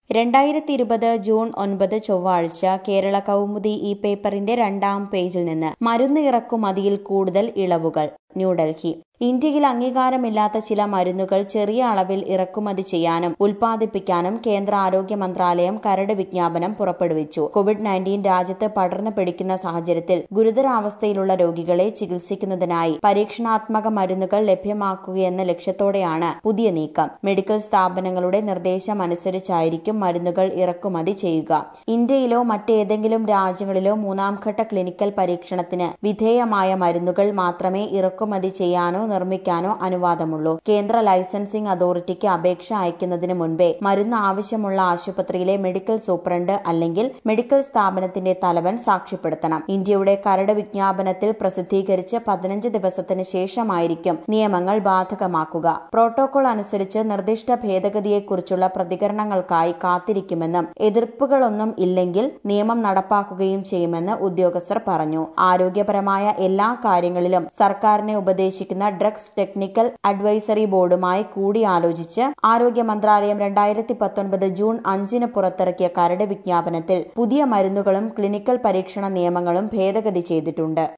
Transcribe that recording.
രണ്ടായിരത്തി ഇരുപത് ജൂൺ ഒൻപത് ചൊവ്വാഴ്ച കേരള കൗമുദി ഈ പേപ്പറിന്റെ രണ്ടാം പേജിൽ നിന്ന് മരുന്ന് ഇറക്കുമതിയിൽ കൂടുതൽ ഇളവുകൾ ന്യൂഡൽഹി ഇന്ത്യയിൽ അംഗീകാരമില്ലാത്ത ചില മരുന്നുകൾ ചെറിയ അളവിൽ ഇറക്കുമതി ചെയ്യാനും ഉൽപ്പാദിപ്പിക്കാനും കേന്ദ്ര ആരോഗ്യ മന്ത്രാലയം കരട് വിജ്ഞാപനം പുറപ്പെടുവിച്ചു കോവിഡ് നയൻറ്റീൻ രാജ്യത്ത് പടർന്നു പിടിക്കുന്ന സാഹചര്യത്തിൽ ഗുരുതരാവസ്ഥയിലുള്ള രോഗികളെ ചികിത്സിക്കുന്നതിനായി പരീക്ഷണാത്മക മരുന്നുകൾ ലഭ്യമാക്കുകയെന്ന ലക്ഷ്യത്തോടെയാണ് പുതിയ നീക്കം മെഡിക്കൽ സ്ഥാപനങ്ങളുടെ നിർദ്ദേശം അനുസരിച്ചായിരിക്കും മരുന്നുകൾ ഇറക്കുമതി ചെയ്യുക ഇന്ത്യയിലോ മറ്റേതെങ്കിലും രാജ്യങ്ങളിലോ മൂന്നാം ഘട്ട ക്ലിനിക്കൽ പരീക്ഷണത്തിന് വിധേയമായ മരുന്നുകൾ മാത്രമേ ഇറക്കുമതി ചെയ്യാനോ നിർമ്മിക്കാനോ അനുവാദമുള്ളൂ കേന്ദ്ര ലൈസൻസിംഗ് അതോറിറ്റിക്ക് അപേക്ഷ അയക്കുന്നതിന് മുൻപേ മരുന്ന് ആവശ്യമുള്ള ആശുപത്രിയിലെ മെഡിക്കൽ സൂപ്രണ്ട് അല്ലെങ്കിൽ മെഡിക്കൽ സ്ഥാപനത്തിന്റെ തലവൻ സാക്ഷ്യപ്പെടുത്തണം ഇന്ത്യയുടെ കരട് വിജ്ഞാപനത്തിൽ പ്രസിദ്ധീകരിച്ച് പതിനഞ്ച് ദിവസത്തിന് ശേഷമായിരിക്കും നിയമങ്ങൾ ബാധകമാക്കുക പ്രോട്ടോകോൾ അനുസരിച്ച് നിർദ്ദിഷ്ട ഭേദഗതിയെക്കുറിച്ചുള്ള പ്രതികരണങ്ങൾക്കായി കാത്തിരിക്കുമെന്നും എതിർപ്പുകളൊന്നും ഇല്ലെങ്കിൽ നിയമം നടപ്പാക്കുകയും ചെയ്യുമെന്ന് ഉദ്യോഗസ്ഥർ പറഞ്ഞു ആരോഗ്യപരമായ എല്ലാ കാര്യങ്ങളിലും സർക്കാരിനെ ഉപദേശിക്കുന്ന ഡ്രഗ്സ് ടെക്നിക്കൽ അഡ്വൈസറി ബോർഡുമായി കൂടിയാലോചിച്ച് ആരോഗ്യ മന്ത്രാലയം രണ്ടായിരത്തി പത്തൊൻപത് ജൂൺ അഞ്ചിന് പുറത്തിറക്കിയ കരട് വിജ്ഞാപനത്തിൽ പുതിയ മരുന്നുകളും ക്ലിനിക്കൽ പരീക്ഷണ നിയമങ്ങളും ഭേദഗതി ചെയ്തിട്ടുണ്ട്